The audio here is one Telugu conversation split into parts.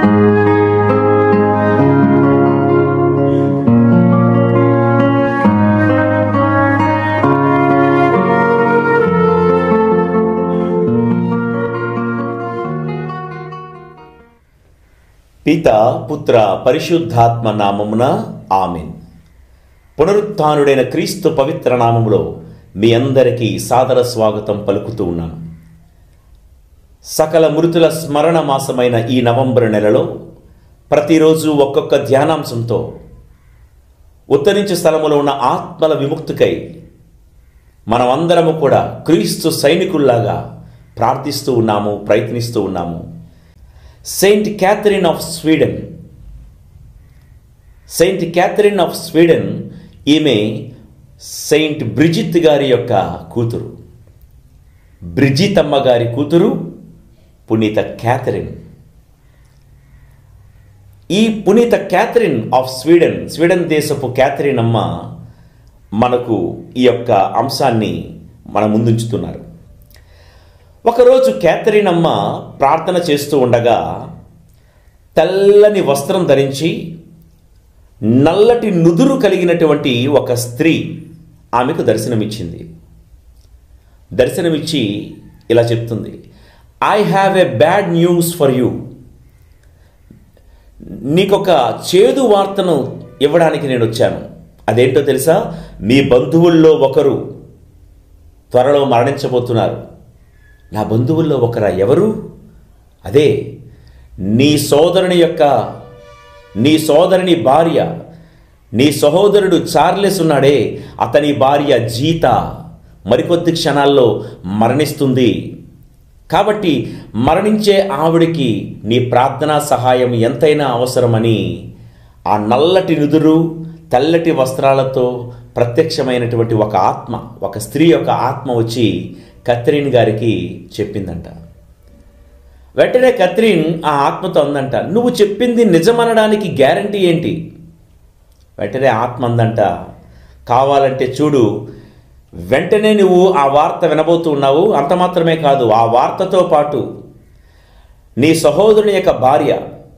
పిత పుత్ర పరిశుద్ధాత్మ నామమున ఆమెన్ పునరుత్థానుడైన క్రీస్తు పవిత్ర నామములో మీ అందరికీ సాదర స్వాగతం పలుకుతూ ఉన్నాను సకల మృతుల స్మరణ మాసమైన ఈ నవంబర్ నెలలో ప్రతిరోజు ఒక్కొక్క ధ్యానాంశంతో ఉత్తరించు స్థలములో ఉన్న ఆత్మల విముక్తికై మనమందరము కూడా క్రీస్తు సైనికుల్లాగా ప్రార్థిస్తూ ఉన్నాము ప్రయత్నిస్తూ ఉన్నాము saint Catherine of Sweden saint Catherine of Sweden ఈమె సెయింట్ బ్రిజిత్ గారి యొక్క కూతురు బ్రిజితమ్మ గారి కూతురు పునీత క్యాథరిన్ ఈ పునీత క్యాథరిన్ ఆఫ్ స్వీడన్ స్వీడన్ దేశపు క్యాథరిన్ అమ్మ మనకు ఈ యొక్క అంశాన్ని మన ముందుంచుతున్నారు ఒకరోజు క్యాథరిన్ అమ్మ ప్రార్థన చేస్తూ ఉండగా తెల్లని వస్త్రం ధరించి నల్లటి నుదురు కలిగినటువంటి ఒక స్త్రీ ఆమెకు దర్శనమిచ్చింది దర్శనమిచ్చి ఇలా చెప్తుంది I have a bad news for you నీకొక చేదు వార్తను ఇవ్వడానికి నేను వచ్చాను అదేంటో తెలుసా మీ బంధువుల్లో ఒకరు త్వరలో మరణించబోతున్నారు నా బంధువుల్లో ఒకరా ఎవరు అదే నీ సోదరుని యొక్క నీ సోదరుని భార్య నీ సహోదరుడు చార్లెస్ ఉన్నాడే అతని భార్య జీత మరికొద్ది క్షణాల్లో మరణిస్తుంది కాబట్టి మరణించే ఆవిడికి నీ ప్రార్థనా సహాయం ఎంతైనా అవసరమని ఆ నల్లటి నుదురు తెల్లటి వస్త్రాలతో ప్రత్యక్షమైనటువంటి ఒక ఆత్మ ఒక స్త్రీ యొక్క ఆత్మ వచ్చి కత్రిన్ గారికి చెప్పిందంట వెంటనే కత్రిన్ ఆ ఆత్మతో అందంట నువ్వు చెప్పింది నిజమనడానికి గ్యారంటీ ఏంటి వెంటనే ఆత్మ అందంట కావాలంటే చూడు వెంటనే నువ్వు ఆ వార్త వినబోతూ ఉన్నావు అంత మాత్రమే కాదు ఆ వార్తతో పాటు నీ సహోదరుని యొక్క భార్య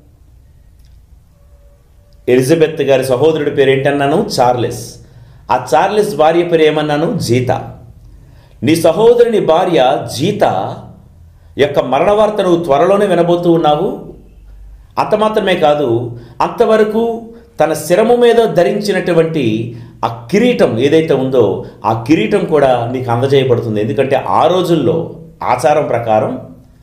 ఎలిజబెత్ గారి సహోదరుడి పేరు ఏంటన్నాను చార్లెస్ ఆ చార్లెస్ భార్య పేరు ఏమన్నాను జీత నీ సహోదరుని భార్య జీత యొక్క మరణ వార్త నువ్వు త్వరలోనే వినబోతూ ఉన్నావు అంత మాత్రమే కాదు అంతవరకు తన శిరము మీద ధరించినటువంటి ఆ కిరీటం ఏదైతే ఉందో ఆ కిరీటం కూడా నీకు అందజేయబడుతుంది ఎందుకంటే ఆ రోజుల్లో ఆచారం ప్రకారం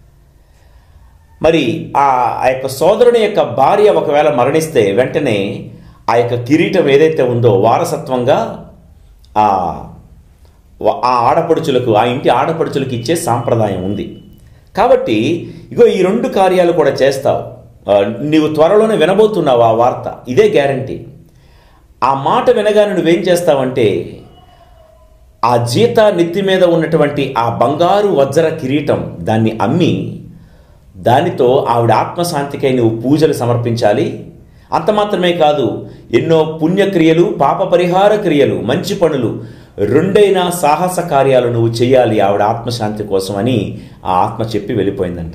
మరి ఆ ఆ యొక్క సోదరుని యొక్క భార్య ఒకవేళ మరణిస్తే వెంటనే ఆ యొక్క కిరీటం ఏదైతే ఉందో వారసత్వంగా ఆ వ- ఆ ఆడపడుచులకు ఆ ఇంటి ఆడపడుచులకు ఇచ్చే సాంప్రదాయం ఉంది కాబట్టి ఇగో ఈ రెండు కార్యాలు కూడా చేస్తావు ఆ, నీవు త్వరలోనే వినబోతున్నావు ఆ వార్త ఇదే గ్యారంటీ ఆ మాట వినగానే నువ్వేం చేస్తావంటే ఆ జీత నెత్తి మీద ఉన్నటువంటి ఆ బంగారు వజ్ర కిరీటం దాన్ని అమ్మి దానితో ఆవిడ ఆత్మశాంతికై నువ్వు పూజలు సమర్పించాలి అంత మాత్రమే కాదు ఎన్నో పుణ్యక్రియలు పాప పరిహార క్రియలు మంచి పనులు రెండైన సాహస కార్యాలు నువ్వు చేయాలి ఆవిడ ఆత్మశాంతి కోసం అని ఆ ఆత్మ చెప్పి వెళ్ళిపోయిందంట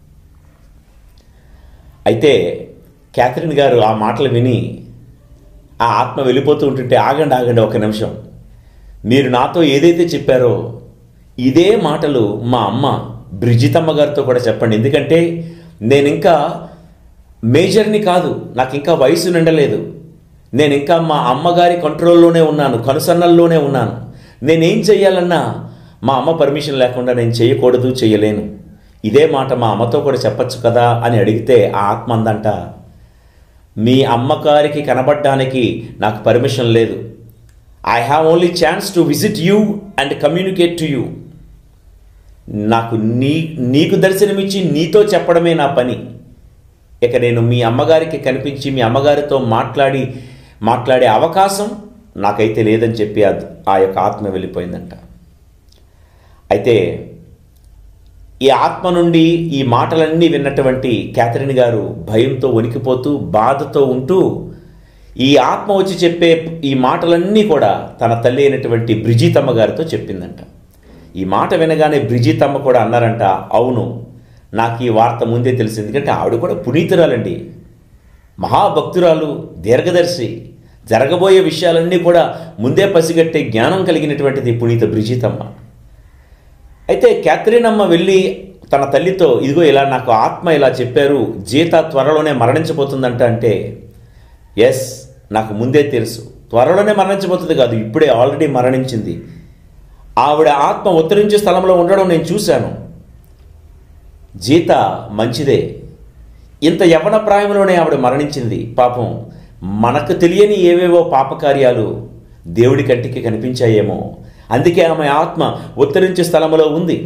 అయితే క్యాథరిన్ గారు ఆ మాటలు విని ఆ ఆత్మ వెళ్ళిపోతూ ఉంటుంటే ఆగండి ఆగండి ఒక నిమిషం మీరు నాతో ఏదైతే చెప్పారో ఇదే మాటలు మా అమ్మ బ్రిజితమ్మ గారితో కూడా చెప్పండి ఎందుకంటే నేను ఇంకా మేజర్ని కాదు నాకు ఇంకా వయసు నిండలేదు నేను ఇంకా మా అమ్మగారి కంట్రోల్లోనే ఉన్నాను కనుసన్నల్లోనే ఉన్నాను నేనేం చెయ్యాలన్నా మా అమ్మ పర్మిషన్ లేకుండా నేను చేయకూడదు చేయలేను ఇదే మాట మా అమ్మతో కూడా చెప్పొచ్చు కదా అని అడిగితే ఆ ఆత్మ అందంట మీ అమ్మగారికి కనబడడానికి నాకు పర్మిషన్ లేదు I have only chance to visit you and communicate to you నాకు నీ నీకు దర్శనమిచ్చి నీతో చెప్పడమే నా పని ఇక నేను మీ అమ్మగారికి కనిపించి మీ అమ్మగారితో మాట్లాడి మాట్లాడే అవకాశం నాకైతే లేదని చెప్పి ఆ ఆ యొక్క ఆత్మ వెళ్ళిపోయిందంట అయితే ఈ ఆత్మ నుండి ఈ మాటలన్నీ విన్నటువంటి క్యాథరిన్ గారు భయంతో వణికిపోతూ బాధతో ఉంటూ ఈ ఆత్మ వచ్చి చెప్పే ఈ మాటలన్నీ కూడా తన తల్లి అయినటువంటి బ్రిజితమ్మ గారితో చెప్పిందంట ఈ మాట వినగానే బ్రిజితమ్మ కూడా అన్నారంట అవును నాకు ఈ వార్త ముందే తెలిసింది ఎందుకంటే ఆవిడ కూడా పునీతురాలండి మహాభక్తురాలు దీర్ఘదర్శి జరగబోయే విషయాలన్నీ కూడా ముందే పసిగట్టే జ్ఞానం కలిగినటువంటిది పునీత బ్రిజితమ్మ అయితే క్యాథరిన్ అమ్మ వెళ్ళి తన తల్లితో ఇదిగో ఇలా నాకు ఆత్మ ఇలా చెప్పారు జీత త్వరలోనే మరణించబోతుందంట అంటే ఎస్ నాకు ముందే తెలుసు త్వరలోనే మరణించబోతుంది కాదు ఇప్పుడే ఆల్రెడీ మరణించింది ఆవిడ ఆత్మ ఉత్తరించే స్థలంలో ఉండడం నేను చూశాను జీత మంచిదే ఇంత యవన ప్రాయంలోనే ఆవిడ మరణించింది పాపం మనకు తెలియని ఏవేవో పాపకార్యాలు దేవుడి కంటికి కనిపించాయేమో అందుకే ఆమె ఆత్మ ఉత్తరించే స్థలంలో ఉంది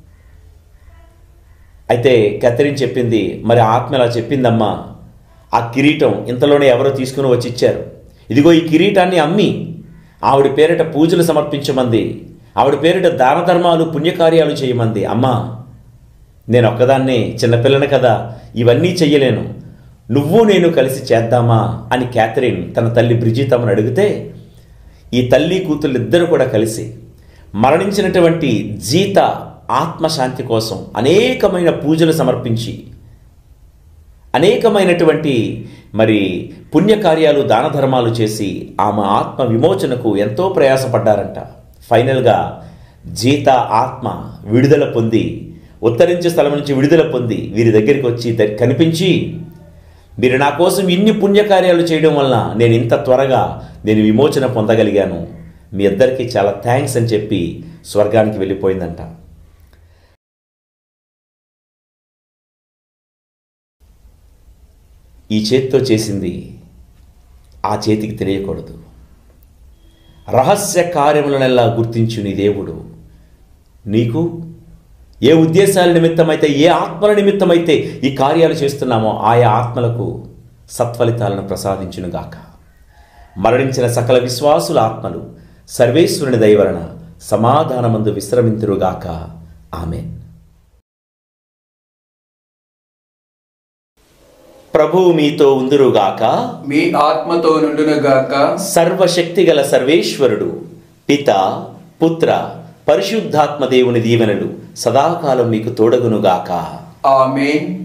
అయితే కత్తిరిన్ చెప్పింది మరి ఆత్మ ఇలా చెప్పిందమ్మా ఆ కిరీటం ఇంతలోనే ఎవరో తీసుకుని వచ్చి ఇచ్చారు ఇదిగో ఈ కిరీటాన్ని అమ్మి ఆవిడ పేరిట పూజలు సమర్పించమంది ఆవిడ పేరిట దాన ధర్మాలు పుణ్యకార్యాలు చేయమంది అమ్మా నేను ఒక్కదాన్నే చిన్నపిల్లని కదా ఇవన్నీ చెయ్యలేను నువ్వు నేను కలిసి చేద్దామా అని క్యాథరిన్ తన తల్లి బ్రిజితమ్మను అడిగితే ఈ తల్లి కూతుళ్ళు ఇద్దరు కూడా కలిసి మరణించినటువంటి జీత ఆత్మశాంతి కోసం అనేకమైన పూజలు సమర్పించి అనేకమైనటువంటి మరి పుణ్యకార్యాలు దాన ధర్మాలు చేసి ఆమె ఆత్మ విమోచనకు ఎంతో ప్రయాసపడ్డారంట ఫైనల్గా జీత ఆత్మ విడుదల పొంది ఉత్తరించే స్థలం నుంచి విడుదల పొంది వీరి దగ్గరికి వచ్చి ద- కనిపించి మీరు నా కోసం ఇన్ని పుణ్యకార్యాలు చేయడం వలన నేను ఇంత త్వరగా నేను విమోచన పొందగలిగాను మీ ఇద్దరికీ చాలా థ్యాంక్స్ అని చెప్పి స్వర్గానికి వెళ్ళిపోయిందంట ఈ చేత్తో చేసింది ఆ చేతికి తెలియకూడదు రహస్య కార్యములనెల్లా గుర్తించు నీ దేవుడు నీకు ఏ ఉద్దేశాల నిమిత్తమైతే ఏ ఆత్మల నిమిత్తమైతే ఈ కార్యాలు చేస్తున్నామో ఆయా ఆత్మలకు సత్ఫలితాలను ప్రసాదించునుగాక మరణించిన సకల విశ్వాసుల ఆత్మలు సర్వేశ్వరుని దయవలన సమాధానమందు విశ్రమింతురుగాక ఆమె ప్రభువు మీతో ఉందురుగాక మీ ఆత్మతో నుండునుగాక సర్వశక్తిగల సర్వేశ్వరుడు పిత పుత్ర పరిశుద్ధాత్మ దేవుని దీవెనలు సదాకాలం మీకు తోడగునుగాక ఆమేన్